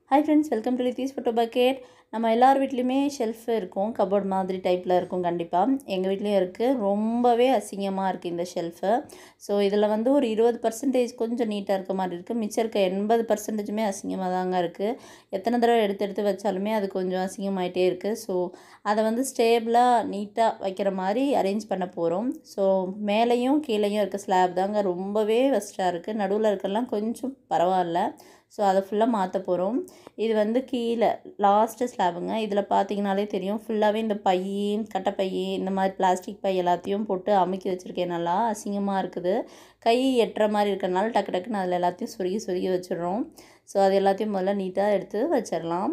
hi friends welcome to லித்தீஸ் photo bucket நம்ம எல்லார் வீட்லேயுமே ஷெல்ஃப் இருக்கும் கபோர்ட் மாதிரி டைப்பில் இருக்கும் கண்டிப்பாக எங்கள் வீட்லேயும் இருக்குது ரொம்பவே அசிங்கமாக இருக்குது இந்த ஷெல்ஃபு ஸோ இதில் வந்து ஒரு இருபது பர்சன்டேஜ் கொஞ்சம் நீட்டாக இருக்க மாதிரி இருக்குது மிச்சம் இருக்க எண்பது பர்சன்டேஜுமே அசிங்கமாக தாங்க இருக்குது எத்தனை தடவை எடுத்து எடுத்து வச்சாலுமே அது கொஞ்சம் அசிங்கமாயிட்டே இருக்குது ஸோ அதை வந்து ஸ்டேபிளாக நீட்டாக வைக்கிற மாதிரி அரேஞ்ச் பண்ண போகிறோம் ஸோ மேலேயும் கீழேயும் இருக்க ஸ்லாப் தாங்க ரொம்பவே வெஸ்ட்டாக இருக்குது நடுவில் இருக்கலாம் கொஞ்சம் பரவாயில்ல ஸோ அதை ஃபுல்லாக மாற்ற போகிறோம் இது வந்து கீழே லாஸ்ட்டு ஸ்லாபுங்க இதில் பார்த்தீங்கனாலே தெரியும் ஃபுல்லாகவே இந்த பை கட்டைப்பை இந்த மாதிரி பிளாஸ்டிக் பை எல்லாத்தையும் போட்டு அமுக்கி வச்சுருக்கேன் நல்லா அசிங்கமாக இருக்குது கை எட்டுற மாதிரி இருக்கிறனால டக்கு டக்குன்னு அதில் எல்லாத்தையும் சொருகி சொருகி வச்சிடுறோம் ஸோ அது எல்லாத்தையும் முதல்ல நீட்டாக எடுத்து வச்சிடலாம்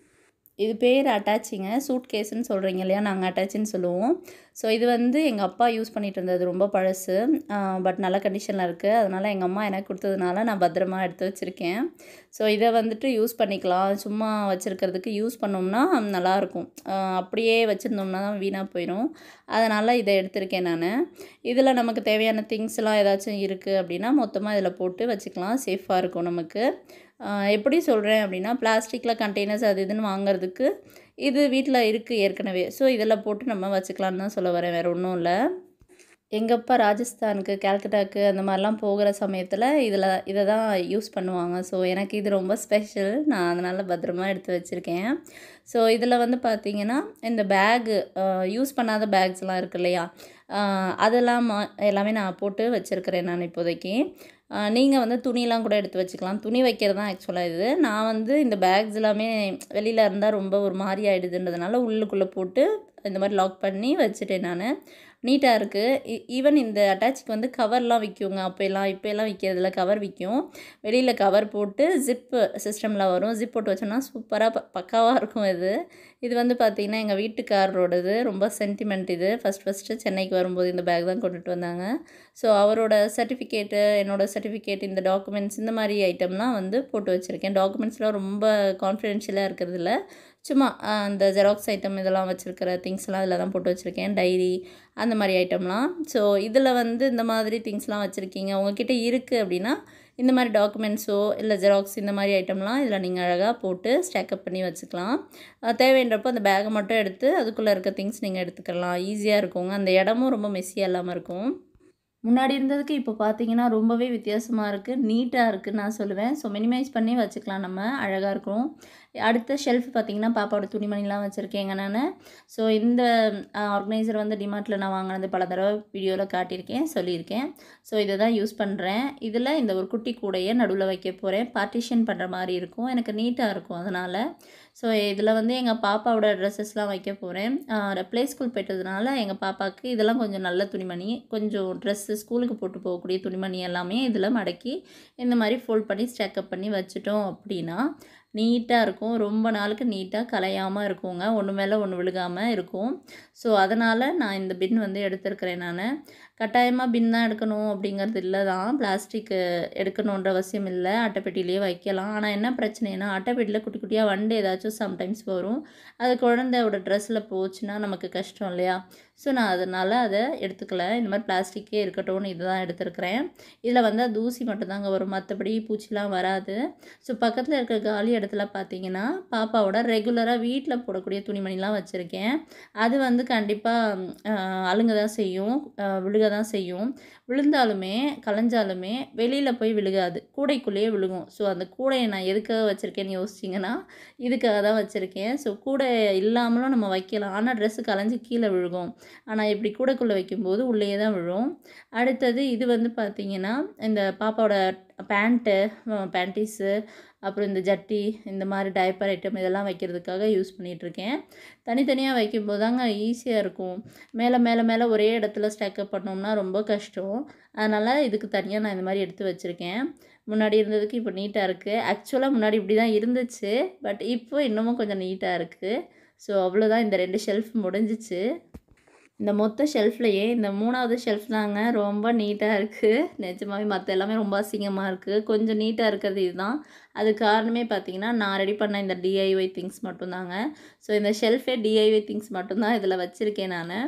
இது பேர் அட்டாச்சிங்க சூட் கேஸுன்னு சொல்கிறீங்க இல்லையா நாங்கள் அட்டாச்சின்னு சொல்லுவோம் ஸோ இது வந்து எங்கள் அப்பா யூஸ் பண்ணிகிட்டு இருந்தது ரொம்ப பழசு பட் நல்ல கண்டிஷனில் இருக்குது அதனால் எங்கள் அம்மா எனக்கு கொடுத்ததுனால நான் பத்திரமா எடுத்து வச்சுருக்கேன் ஸோ இதை வந்துட்டு யூஸ் பண்ணிக்கலாம் சும்மா வச்சுருக்கிறதுக்கு யூஸ் பண்ணோம்னா நல்லாயிருக்கும் அப்படியே வச்சுருந்தோம்னா தான் வீணாக போயிடும் அதனால் இதை எடுத்திருக்கேன் நான் இதில் நமக்கு தேவையான திங்ஸ்லாம் ஏதாச்சும் இருக்குது அப்படின்னா மொத்தமாக இதில் போட்டு வச்சுக்கலாம் சேஃபாக இருக்கும் நமக்கு எப்படி சொல்கிறேன் அப்படின்னா பிளாஸ்டிக்கில் கண்டெய்னர்ஸ் அது இதுன்னு வாங்குறதுக்கு இது வீட்டில் இருக்குது ஏற்கனவே ஸோ இதில் போட்டு நம்ம வச்சுக்கலான்னு தான் சொல்ல வரேன் வேறு ஒன்றும் இல்லை எங்கள் அப்பா ராஜஸ்தானுக்கு கேல்கட்டாக்கு அந்த மாதிரிலாம் போகிற சமயத்தில் இதில் இதை தான் யூஸ் பண்ணுவாங்க ஸோ எனக்கு இது ரொம்ப ஸ்பெஷல் நான் அதனால் பத்திரமா எடுத்து வச்சுருக்கேன் ஸோ இதில் வந்து பார்த்திங்கன்னா இந்த பேகு யூஸ் பண்ணாத பேக்ஸ்லாம் இருக்கு இல்லையா அதெல்லாம் எல்லாமே நான் போட்டு வச்சுருக்கிறேன் நான் இப்போதைக்கு நீங்கள் வந்து துணியெலாம் கூட எடுத்து வச்சுக்கலாம் துணி வைக்கிறது தான் ஆக்சுவலாக இது நான் வந்து இந்த பேக்ஸ் எல்லாமே வெளியில் இருந்தால் ரொம்ப ஒரு மாதிரி ஆகிடுதுன்றதுனால உள்ளுக்குள்ளே போட்டு இந்த மாதிரி லாக் பண்ணி வச்சுட்டேன் நான் நீட்டாக இருக்குது ஈவன் இந்த அட்டாச்சுக்கு வந்து கவர்லாம் விற்குங்க அப்போல்லாம் இப்போலாம் விற்கிறதுல கவர் விற்கும் வெளியில் கவர் போட்டு ஜிப்பு சிஸ்டமில் வரும் ஜிப் போட்டு வச்சோம்னா சூப்பராக ப பக்காவாக இருக்கும் இது இது வந்து பார்த்திங்கன்னா எங்கள் வீட்டுக்காரரோடது ரொம்ப சென்டிமெண்ட் இது ஃபஸ்ட் ஃபஸ்ட்டு சென்னைக்கு வரும்போது இந்த பேக் தான் கொண்டுட்டு வந்தாங்க ஸோ அவரோட சர்டிஃபிகேட்டு என்னோடய சர்டிஃபிகேட் இந்த டாக்குமெண்ட்ஸ் இந்த மாதிரி ஐட்டம்லாம் வந்து போட்டு வச்சுருக்கேன் டாக்குமெண்ட்ஸ்லாம் ரொம்ப கான்ஃபிடென்ஷியலாக இருக்கிறதுல சும்மா அந்த ஜெராக்ஸ் ஐட்டம் இதெல்லாம் வச்சுருக்கிற திங்ஸ்லாம் இதில் தான் போட்டு வச்சுருக்கேன் டைரி அந்த மாதிரி ஐட்டம்லாம் ஸோ இதில் வந்து இந்த மாதிரி திங்ஸ்லாம் வச்சுருக்கீங்க உங்ககிட்ட இருக்குது அப்படின்னா இந்த மாதிரி டாக்குமெண்ட்ஸோ இல்லை ஜெராக்ஸ் இந்த மாதிரி ஐட்டம்லாம் இதில் நீங்கள் அழகாக போட்டு ஸ்டேக்கப் பண்ணி வச்சுக்கலாம் தேவைன்றப்போ அந்த பேக்கை மட்டும் எடுத்து அதுக்குள்ளே இருக்க திங்ஸ் நீங்கள் எடுத்துக்கலாம் ஈஸியாக இருக்குங்க அந்த இடமும் ரொம்ப மெஸ்ஸியாக இல்லாமல் இருக்கும் முன்னாடி இருந்ததுக்கு இப்போ பார்த்தீங்கன்னா ரொம்பவே வித்தியாசமாக இருக்குது நீட்டாக இருக்குதுன்னு நான் சொல்லுவேன் ஸோ மினிமைஸ் பண்ணி வச்சுக்கலாம் நம்ம அழகாக இருக்கும் அடுத்த ஷெல்ஃப் பார்த்திங்கன்னா பாப்பாவோட துணிமணிலாம் வச்சுருக்கேங்க நான் ஸோ இந்த ஆர்கனைசர் வந்து டிமார்ட்டில் நான் வாங்கினது பல தடவை வீடியோவில் காட்டியிருக்கேன் சொல்லியிருக்கேன் ஸோ இதை தான் யூஸ் பண்ணுறேன் இதில் இந்த ஒரு குட்டி கூடையை நடுவில் வைக்க போகிறேன் பார்ட்டிஷன் பண்ணுற மாதிரி இருக்கும் எனக்கு நீட்டாக இருக்கும் அதனால் ஸோ இதில் வந்து எங்கள் பாப்பாவோட ட்ரெஸ்ஸஸ்லாம் வைக்க போகிறேன் ப்ளே ஸ்கூல் போயிட்டதுனால எங்கள் பாப்பாவுக்கு இதெல்லாம் கொஞ்சம் நல்ல துணிமணி கொஞ்சம் ட்ரெஸ்ஸு ஸ்கூலுக்கு போட்டு போகக்கூடிய துணிமணி எல்லாமே இதில் மடக்கி இந்த மாதிரி ஃபோல்ட் பண்ணி ஸ்டேக்கப் பண்ணி வச்சுட்டோம் அப்படின்னா நீட்டாக இருக்கும் ரொம்ப நாளுக்கு நீட்டாக கலையாமல் இருக்குங்க ஒன்று மேலே ஒன்று விழுகாமல் இருக்கும் ஸோ அதனால் நான் இந்த பின் வந்து எடுத்திருக்கிறேன் நான் கட்டாயமாக பின் தான் எடுக்கணும் அப்படிங்கிறது இல்லை தான் பிளாஸ்டிக்கு எடுக்கணுன்ற அவசியம் இல்லை அட்டைப்பெட்டிலேயே வைக்கலாம் ஆனால் என்ன பிரச்சனைனா அட்டைப்பெட்டியில் குட்டி குட்டியாக வண்டு ஏதாச்சும் சம்டைம்ஸ் வரும் அது குழந்தையோட ட்ரெஸ்ஸில் போச்சுன்னா நமக்கு கஷ்டம் இல்லையா ஸோ நான் அதனால் அதை எடுத்துக்கல இந்த மாதிரி பிளாஸ்டிக்கே இருக்கட்டும்னு இது தான் எடுத்துருக்கிறேன் இதில் வந்து தூசி மட்டும்தாங்க வரும் மற்றபடி பூச்சிலாம் வராது ஸோ பக்கத்தில் இருக்க காலி இடத்துல பார்த்தீங்கன்னா பாப்பாவோட ரெகுலராக வீட்டில் போடக்கூடிய துணிமணிலாம் வச்சுருக்கேன் அது வந்து கண்டிப்பாக அழுங்க தான் செய்யும் விழுக தான் செய்யும் விழுந்தாலுமே கலைஞ்சாலுமே வெளியில் போய் விழுகாது கூடைக்குள்ளேயே விழுகும் ஸோ அந்த கூடையை நான் எதுக்காக வச்சுருக்கேன்னு யோசிச்சிங்கன்னா இதுக்காக தான் வச்சுருக்கேன் ஸோ கூடை இல்லாமலும் நம்ம வைக்கலாம் ஆனால் ட்ரெஸ்ஸு கலைஞ்சி கீழே விழுகும் ஆனால் இப்படி கூடைக்குள்ளே வைக்கும்போது உள்ளே தான் விழும் அடுத்தது இது வந்து பார்த்திங்கன்னா இந்த பாப்பாவோட பேண்ட்டு பேண்டீஸு அப்புறம் இந்த ஜட்டி இந்த மாதிரி டைப்பர் ஐட்டம் இதெல்லாம் வைக்கிறதுக்காக யூஸ் பண்ணிகிட்ருக்கேன் தனித்தனியாக வைக்கும்போது தாங்க ஈஸியாக இருக்கும் மேலே மேலே மேலே ஒரே இடத்துல ஸ்டேக்கப் பண்ணோம்னா ரொம்ப கஷ்டம் அதனால் இதுக்கு தனியாக நான் இந்த மாதிரி எடுத்து வச்சுருக்கேன் முன்னாடி இருந்ததுக்கு இப்போ நீட்டாக இருக்குது ஆக்சுவலாக முன்னாடி இப்படி தான் இருந்துச்சு பட் இப்போ இன்னமும் கொஞ்சம் நீட்டாக இருக்குது ஸோ அவ்வளோதான் இந்த ரெண்டு ஷெல்ஃப் முடிஞ்சிச்சு இந்த மொத்த ஷெல்ஃப்லையே இந்த மூணாவது ஷெல்ஃப் தாங்க ரொம்ப நீட்டாக இருக்குது நிஜமாவே மற்ற எல்லாமே ரொம்ப அசிங்கமாக இருக்குது கொஞ்சம் நீட்டாக இருக்கிறது இதுதான் அது காரணமே பார்த்தீங்கன்னா நான் ரெடி பண்ண இந்த டிஐஒய் திங்ஸ் மட்டும்தாங்க ஸோ இந்த ஷெல்ஃபே டிஐஒய் திங்ஸ் மட்டும்தான் இதில் வச்சுருக்கேன் நான்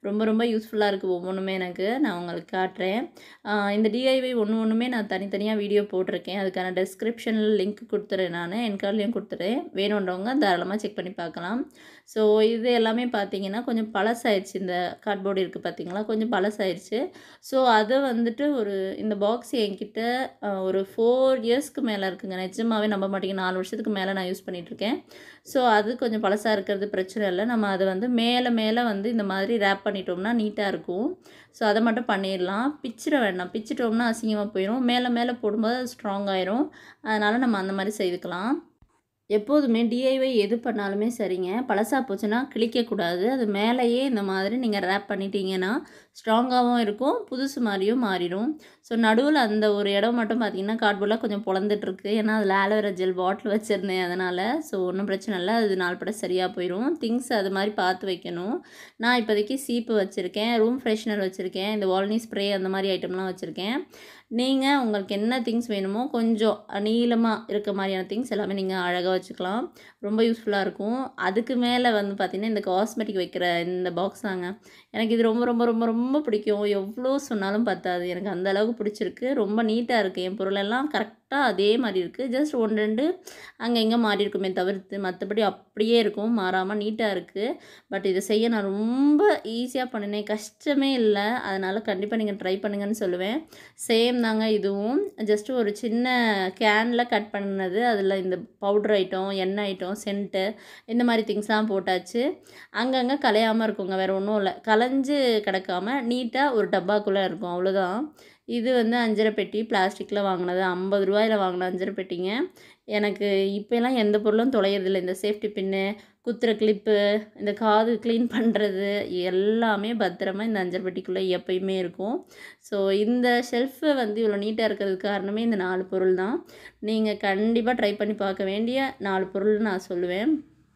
ரொம்ப ரொம்ப யூஸ்ஃபுல்லாக இருக்குது ஒவ்வொன்றுமே எனக்கு நான் உங்களுக்கு காட்டுறேன் ஆஹ் இந்த டிஐவை ஒன்று ஒன்றுமே நான் தனித்தனியாக வீடியோ போட்டிருக்கேன் அதுக்கான டெஸ்கிரிப்ஷனில் லிங்க் கொடுத்துறேன் நான் என் கார்ட்லேயும் கொடுத்துறேன் வேணுன்றவங்க தாராளமாக செக் பண்ணி பார்க்கலாம் ஸோ இது எல்லாமே பார்த்தீங்கன்னா கொஞ்சம் பழசாயிருச்சு இந்த கார்ட்போர்டு இருக்குது பார்த்தீங்களா கொஞ்சம் பழசாயிருச்சு ஸோ அதை வந்துட்டு ஒரு இந்த பாக்ஸ் என்கிட்ட ஆஹ், ஒரு ஃபோர் இயர்ஸ்க்கு மேலே இருக்குங்க நிஜமாவே நம்ப மாட்டேங்க நாலு வருஷத்துக்கு மேலே நான் யூஸ் பண்ணிகிட்ருக்கேன் ஸோ அது கொஞ்சம் பழசாக இருக்கிறது பிரச்சனை இல்லை நம்ம அதை வந்து மேலே மேலே வந்து இந்த மாதிரி ரேப் பண்ணிட்டோம்னா நீட்டாக இருக்கும் ஸோ அதை மட்டும் பண்ணிடலாம் பிச்சிட வேண்டாம் பிச்சிட்டோம்னா அசிங்கமாக போயிடும் மேலே மேலே போடும்போது அது ஸ்ட்ராங் ஆயிரும் அதனால் நம்ம அந்த மாதிரி செய்துக்கலாம் எப்போதுமே டிஐவை எது பண்ணாலுமே சரிங்க பழசா போச்சுன்னா கிழிக்கக்கூடாது அது மேலேயே இந்த மாதிரி நீங்கள் ரேப் பண்ணிட்டீங்கன்னா ஸ்ட்ராங்காகவும் இருக்கும் புதுசு மாதிரியும் மாறிடும் ஸோ நடுவில் அந்த ஒரு இடம் மட்டும் பார்த்தீங்கன்னா கார்ட்போர்டில் கொஞ்சம் பொழந்துட்டுருக்கு ஏன்னா அதில் ஆலோவேரா ஜெல் பாட்டில் வச்சுருந்தேன் அதனால் ஸோ ஒன்றும் பிரச்சனை இல்லை அது நாள் பட சரியாக போயிடும் திங்ஸ் அது மாதிரி பார்த்து வைக்கணும் நான் இப்போதைக்கு சீப்பு வச்சுருக்கேன் ரூம் ஃப்ரெஷ்னர் வச்சுருக்கேன் இந்த வால்னி ஸ்ப்ரே அந்த மாதிரி ஐட்டம்லாம் வச்சுருக்கேன் நீங்கள் உங்களுக்கு என்ன திங்ஸ் வேணுமோ கொஞ்சம் நீளமாக இருக்க மாதிரியான திங்ஸ் எல்லாமே நீங்கள் அழகாக வச்சுக்கலாம் ரொம்ப யூஸ்ஃபுல்லாக இருக்கும் அதுக்கு மேலே வந்து பார்த்திங்கன்னா இந்த காஸ்மெட்டிக் வைக்கிற இந்த பாக்ஸ் தாங்க எனக்கு இது ரொம்ப ரொம்ப ரொம்ப ரொம்ப பிடிக்கும் எவ்வளோ சொன்னாலும் பத்தாது எனக்கு அந்த அளவுக்கு பிடிச்சிருக்கு ரொம்ப நீட்டாக இருக்குது என் பொருளெல்லாம் கரெக்டாக அதே மாதிரி இருக்குது ஜஸ்ட் ஒன்று ரெண்டு அங்கே எங்கே மாறி இருக்குமே தவிர்த்து மற்றபடி அப்படியே இருக்கும் மாறாமல் நீட்டாக இருக்குது பட் இதை செய்ய நான் ரொம்ப ஈஸியாக பண்ணினேன் கஷ்டமே இல்லை அதனால் கண்டிப்பாக நீங்கள் ட்ரை பண்ணுங்கன்னு சொல்லுவேன் சேம் தாங்க இதுவும் ஜஸ்ட் ஒரு சின்ன கேனில் கட் பண்ணது அதில் இந்த பவுடர் ஐட்டம் எண்ணெய் ஐட்டம் சென்ட்டு இந்த மாதிரி திங்ஸ்லாம் போட்டாச்சு அங்கங்கே கலையாமல் இருக்குங்க வேறு ஒன்றும் இல்லை கலைஞ்சு கிடக்காம நீட்டாக ஒரு டப்பாக்குள்ளே இருக்கும் அவ்வளோதான் இது வந்து அஞ்சரை பெட்டி பிளாஸ்டிக்கில் வாங்கினது ஐம்பது ரூபாயில் வாங்கின அஞ்சரை பெட்டிங்க எனக்கு இப்போலாம் எந்த பொருளும் தொலைகிறதில்ல இந்த சேஃப்டி பின்னு குத்துற கிளிப்பு இந்த காது க்ளீன் பண்ணுறது எல்லாமே பத்திரமா இந்த அஞ்சரை பெட்டிக்குள்ளே எப்பயுமே இருக்கும் ஸோ இந்த ஷெல்ஃபு வந்து இவ்வளோ நீட்டாக இருக்கிறதுக்கு காரணமே இந்த நாலு பொருள் தான் நீங்கள் கண்டிப்பாக ட்ரை பண்ணி பார்க்க வேண்டிய நாலு பொருள் நான் சொல்லுவேன்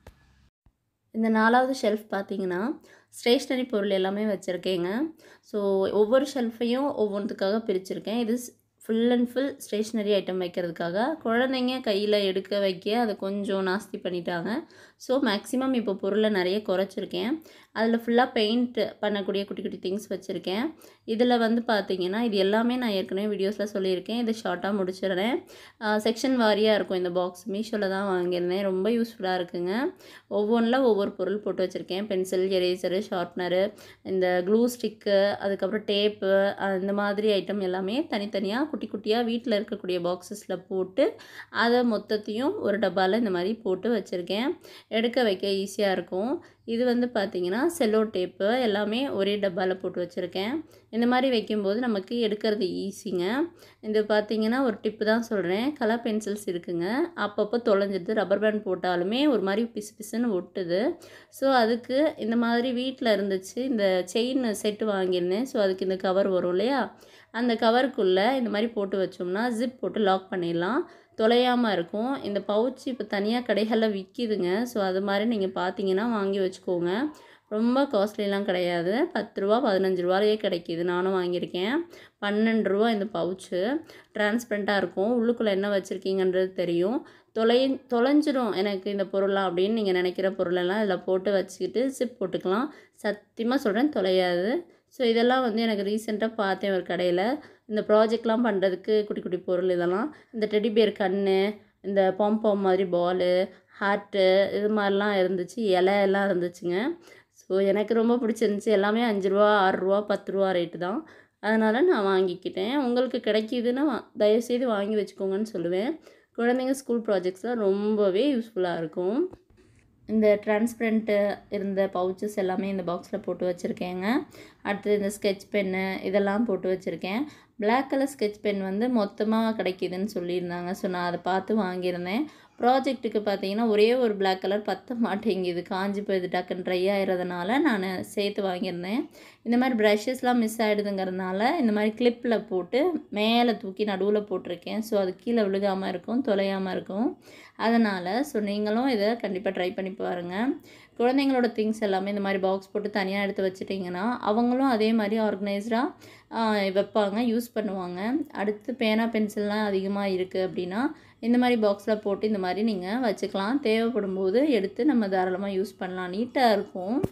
இந்த நாலாவது ஷெல்ஃப் பார்த்தீங்கன்னா ஸ்டேஷ்னரி பொருள் எல்லாமே வச்சுருக்கேங்க ஸோ ஒவ்வொரு ஷெல்ஃபையும் ஒவ்வொன்றுத்துக்காக பிரிச்சிருக்கேன் இது full and full stationery item வைக்கிறதுக்காக குழந்தைங்க கையில் எடுக்க வைக்க அதை கொஞ்சம் நாஸ்தி பண்ணிட்டாங்க ஸோ மேக்ஸிமம் இப்போ பொருளை நிறைய குறைச்சிருக்கேன் அதில் ஃபுல்லாக பெயிண்ட் பண்ணக்கூடிய குட்டி குட்டி திங்ஸ் வச்சுருக்கேன் இதில் வந்து பார்த்தீங்கன்னா இது எல்லாமே நான் ஏற்கனவே வீடியோஸில் சொல்லியிருக்கேன் இது ஷார்ட்டாக முடிச்சிடுறேன் செக்ஷன் வாரியாக இருக்கும் இந்த பாக்ஸ் மீஷோவில் தான் வாங்கியிருந்தேன் ரொம்ப யூஸ்ஃபுல்லாக இருக்குங்க ஒவ்வொன்றில் ஒவ்வொரு பொருள் போட்டு வச்சுருக்கேன் பென்சில் எரேசரு ஷார்ப்னரு இந்த க்ளூ ஸ்டிக்கு அதுக்கப்புறம் டேப்பு இந்த மாதிரி ஐட்டம் எல்லாமே தனித்தனியாக குட்டி குட்டியாக வீட்டில் இருக்கக்கூடிய பாக்ஸஸில் போட்டு அதை மொத்தத்தையும் ஒரு டப்பாவில் இந்த மாதிரி போட்டு வச்சுருக்கேன் எடுக்க வைக்க ஈஸியாக இருக்கும் இது வந்து பார்த்திங்கன்னா செல்லோ டேப்பு எல்லாமே ஒரே டப்பாவில் போட்டு வச்சுருக்கேன் இந்த மாதிரி வைக்கும்போது நமக்கு எடுக்கிறது ஈஸிங்க இது பார்த்திங்கன்னா ஒரு டிப்பு தான் சொல்கிறேன் கலர் பென்சில்ஸ் இருக்குங்க அப்பப்போ தொலைஞ்சிது ரப்பர் பேண்ட் போட்டாலுமே ஒரு மாதிரி பிசு பிசுன்னு ஒட்டுது ஸோ அதுக்கு இந்த மாதிரி வீட்டில் இருந்துச்சு இந்த செயின் செட்டு வாங்கியிருந்தேன் ஸோ அதுக்கு இந்த கவர் வரும் இல்லையா அந்த கவருக்குள்ளே இந்த மாதிரி போட்டு வச்சோம்னா ஜிப் போட்டு லாக் பண்ணிடலாம் தொலையாமல் இருக்கும் இந்த பவுச் இப்போ தனியாக கடைகளில் விற்கிதுங்க ஸோ அது மாதிரி நீங்கள் பார்த்தீங்கன்னா வாங்கி வச்சுக்கோங்க ரொம்ப காஸ்ட்லிலாம் கிடையாது பத்து ரூபா பதினஞ்சு ரூபாயே கிடைக்கிது நானும் வாங்கியிருக்கேன் பன்னெண்டு ரூபா இந்த பவுச்சு டிரான்ஸ்பரண்ட்டாக இருக்கும் உள்ளுக்குள்ளே என்ன வச்சுருக்கீங்கன்றது தெரியும் தொலை தொலைஞ்சிடும் எனக்கு இந்த பொருளாக அப்படின்னு நீங்கள் நினைக்கிற பொருளெல்லாம் இதில் போட்டு வச்சுக்கிட்டு சிப் போட்டுக்கலாம் சத்தியமாக சொல்கிறேன் தொலையாது ஸோ இதெல்லாம் வந்து எனக்கு ரீசெண்டாக பார்த்தேன் ஒரு கடையில் இந்த ப்ராஜெக்ட்லாம் பண்ணுறதுக்கு குட்டி குட்டி பொருள் இதெல்லாம் இந்த டெடி பேர் கண் இந்த பாம்பாம் மாதிரி பாலு ஹார்ட்டு இது மாதிரிலாம் இருந்துச்சு இலை எல்லாம் இருந்துச்சுங்க ஸோ எனக்கு ரொம்ப பிடிச்சிருந்துச்சி எல்லாமே அஞ்சு ரூபா ஆறு ரூபா பத்து ரூபா ரேட்டு தான் அதனால் நான் வாங்கிக்கிட்டேன் உங்களுக்கு கிடைக்கிதுன்னா வா- தயவுசெய்து வாங்கி வச்சுக்கோங்கன்னு சொல்லுவேன் குழந்தைங்க ஸ்கூல் ப்ராஜெக்ட்ஸ்லாம் ரொம்பவே யூஸ்ஃபுல்லாக இருக்கும் இந்த டிரான்ஸ்பரண்ட்டு இருந்த பவுச்சஸ் எல்லாமே இந்த பாக்ஸில் போட்டு வச்சுருக்கேங்க அடுத்து இந்த ஸ்கெட்ச் பென்னு இதெல்லாம் போட்டு வச்சுருக்கேன் Black கலர் ஸ்கெட்ச் பென் வந்து மொத்தமாக கிடைக்கிதுன்னு சொல்லியிருந்தாங்க ஸோ நான் அதை பார்த்து வாங்கியிருந்தேன் ப்ராஜெக்ட்டுக்கு பார்த்தீங்கன்னா ஒரே ஒரு Black கலர் பத்த மாட்டேங்குது காஞ்சி போயிது டக்குன்னு ட்ரை ஆகிறதுனால நான் சேர்த்து வாங்கியிருந்தேன் இந்த மாதிரி ப்ரஷஸ்லாம் மிஸ் ஆகிடுதுங்கிறதுனால இந்த மாதிரி கிளிப்பில் போட்டு மேலே தூக்கி நடுவில் போட்டிருக்கேன் ஸோ அது கீழே விழுகாமல் இருக்கும் தொலையாமல் இருக்கும் அதனால் ஸோ நீங்களும் இதை கண்டிப்பாக ட்ரை பண்ணி பாருங்கள் குழந்தைங்களோட திங்ஸ் எல்லாமே இந்த மாதிரி பாக்ஸ் போட்டு தனியாக எடுத்து வச்சிட்டிங்கன்னா அவங்களும் அதே மாதிரி ஆர்கனைஸ்டாக வைப்பாங்க யூஸ் பண்ணுவாங்க அடுத்து பேனா பென்சில்லாம் அதிகமாக இருக்குது அப்படின்னா இந்த மாதிரி பாக்ஸில் போட்டு இந்த மாதிரி நீங்கள் வச்சுக்கலாம் தேவைப்படும் போது எடுத்து நம்ம தாராளமாக யூஸ் பண்ணலாம் நீட்டாக இருக்கும்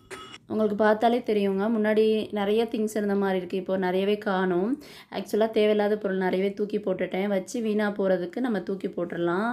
உங்களுக்கு பார்த்தாலே தெரியுங்க முன்னாடி நிறைய திங்ஸ் இருந்த மாதிரி இருக்குது இப்போ நிறையவே காணும் ஆக்சுவலாக தேவையில்லாத பொருள் நிறையவே தூக்கி போட்டுட்டேன் வச்சு வீணாக போகிறதுக்கு நம்ம தூக்கி போட்டுடலாம்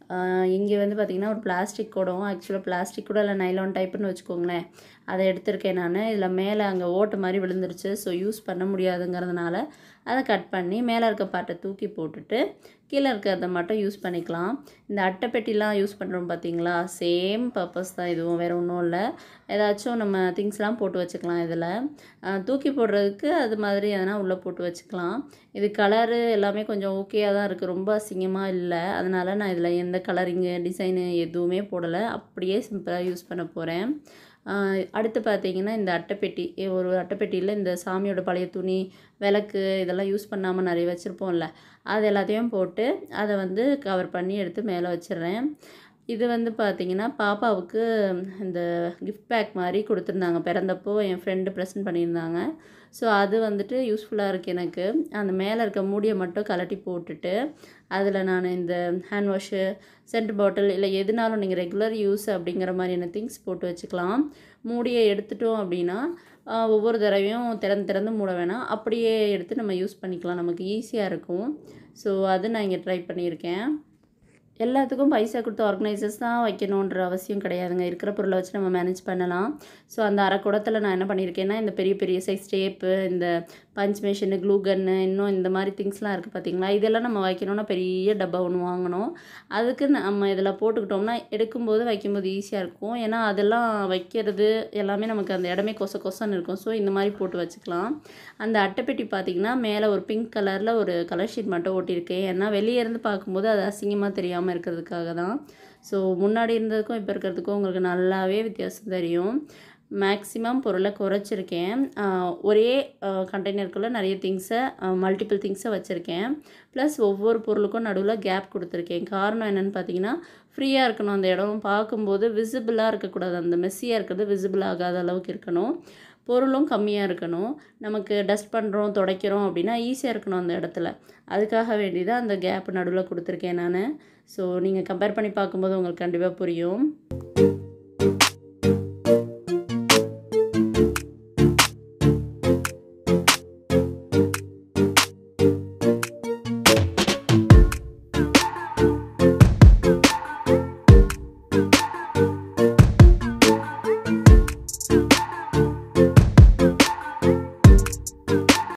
இங்கே வந்து பார்த்திங்கன்னா ஒரு பிளாஸ்டிக் கூடம் ஆக்சுவலாக பிளாஸ்டிக் கூட இல்லை நைலான் டைப்புன்னு வச்சுக்கோங்களேன் அதை எடுத்திருக்கேன் நான் இதில் மேலே அங்கே ஓட்டு மாதிரி விழுந்துருச்சு ஸோ யூஸ் பண்ண முடியாதுங்கிறதுனால அதை கட் பண்ணி மேலே இருக்க பாட்டை தூக்கி போட்டுட்டு கீழே இருக்கிறத மட்டும் யூஸ் பண்ணிக்கலாம் இந்த அட்டைப்பெட்டிலாம் யூஸ் பண்ணுறோம் பார்த்தீங்களா சேம் பர்பஸ் தான் இதுவும் வேறு ஒன்றும் இல்லை ஏதாச்சும் நம்ம திங்ஸ்லாம் போட்டு வச்சுக்கலாம் இதில் தூக்கி போடுறதுக்கு அது மாதிரி எதனா உள்ளே போட்டு வச்சுக்கலாம் இது கலரு எல்லாமே கொஞ்சம் ஓகேயாக தான் இருக்குது ரொம்ப அசிங்கமாக இல்லை அதனால் நான் இதில் எந்த கலரிங்கு டிசைனு எதுவுமே போடலை அப்படியே சிம்பிளாக யூஸ் பண்ண போகிறேன் அடுத்து பார்த்தீங்கன்னா இந்த அட்டைப்பெட்டி ஒரு அட்டைப்பெட்டியில் இந்த சாமியோட பழைய துணி விளக்கு இதெல்லாம் யூஸ் பண்ணாமல் நிறைய வச்சுருப்போம்ல அது எல்லாத்தையும் போட்டு அதை வந்து கவர் பண்ணி எடுத்து மேலே வச்சிடுறேன் இது வந்து பார்த்திங்கன்னா பாப்பாவுக்கு இந்த கிஃப்ட் பேக் மாதிரி கொடுத்துருந்தாங்க பிறந்தப்போ என் ஃப்ரெண்டு ப்ரெசென்ட் பண்ணியிருந்தாங்க ஸோ அது வந்துட்டு யூஸ்ஃபுல்லாக இருக்குது எனக்கு அந்த மேலே இருக்க மூடியை மட்டும் கலட்டி போட்டுட்டு அதில் நான் இந்த ஹேண்ட் வாஷு சென்ட் பாட்டில் இல்லை எதுனாலும் நீங்கள் ரெகுலர் யூஸ் அப்படிங்கிற மாதிரியான திங்ஸ் போட்டு வச்சுக்கலாம் மூடியை எடுத்துட்டோம் அப்படின்னா ஒவ்வொரு தடவையும் திறந்து திறந்து மூட வேணாம் அப்படியே எடுத்து நம்ம யூஸ் பண்ணிக்கலாம் நமக்கு ஈஸியாக இருக்கும் ஸோ அது நான் இங்கே ட்ரை பண்ணியிருக்கேன் எல்லாத்துக்கும் பைசா கொடுத்து ஆர்கனைசர்ஸ் தான் வைக்கணுன்ற அவசியம் கிடையாதுங்க இருக்கிற பொருளை வச்சு நம்ம மேனேஜ் பண்ணலாம் ஸோ அந்த அரை குடத்தில் நான் என்ன பண்ணியிருக்கேன்னா இந்த பெரிய பெரிய சைஸ் டேப்பு இந்த பஞ்ச் மிஷினு க்ளூ கன்னு இன்னும் இந்த மாதிரி திங்ஸ்லாம் இருக்குது பார்த்தீங்களா இதெல்லாம் நம்ம வைக்கணும்னா பெரிய டப்பா ஒன்று வாங்கணும் அதுக்கு நம்ம இதில் போட்டுக்கிட்டோம்னா எடுக்கும்போது வைக்கும்போது ஈஸியாக இருக்கும் ஏன்னா அதெல்லாம் வைக்கிறது எல்லாமே நமக்கு அந்த இடமே கொச கொசன்னு இருக்கும் ஸோ இந்த மாதிரி போட்டு வச்சுக்கலாம் அந்த அட்டைப்பெட்டி பார்த்திங்கன்னா மேலே ஒரு பிங்க் கலரில் ஒரு கலர் ஷீட் மட்டும் ஓட்டியிருக்கேன் ஏன்னா வெளியே இருந்து பார்க்கும்போது அது அசிங்கமாக தெரியாமல் இருக்கிறதுக்காக தான் ஸோ முன்னாடி இருந்ததுக்கும் இப்போ இருக்கிறதுக்கும் உங்களுக்கு நல்லாவே வித்தியாசம் தெரியும் மேக்ஸிமம் பொருளை குறைச்சிருக்கேன் ஒரே கண்டெய்னருக்குள்ளே நிறைய திங்ஸை மல்டிபிள் திங்ஸை வச்சுருக்கேன் ப்ளஸ் ஒவ்வொரு பொருளுக்கும் நடுவில் கேப் கொடுத்துருக்கேன் காரணம் என்னென்னு பார்த்தீங்கன்னா ஃப்ரீயாக இருக்கணும் அந்த இடம் பார்க்கும்போது விசிபிளாக இருக்கக்கூடாது அந்த மெஸ்ஸியாக இருக்கிறது விசிபிள் ஆகாத அளவுக்கு இருக்கணும் பொருளும் கம்மியாக இருக்கணும் நமக்கு டஸ்ட் பண்ணுறோம் துடைக்கிறோம் அப்படின்னா ஈஸியாக இருக்கணும் அந்த இடத்துல அதுக்காக வேண்டி தான் அந்த கேப் நடுவில் கொடுத்துருக்கேன் நான் ஸோ நீங்கள் கம்பேர் பண்ணி பார்க்கும்போது உங்களுக்கு கண்டிப்பாக புரியும்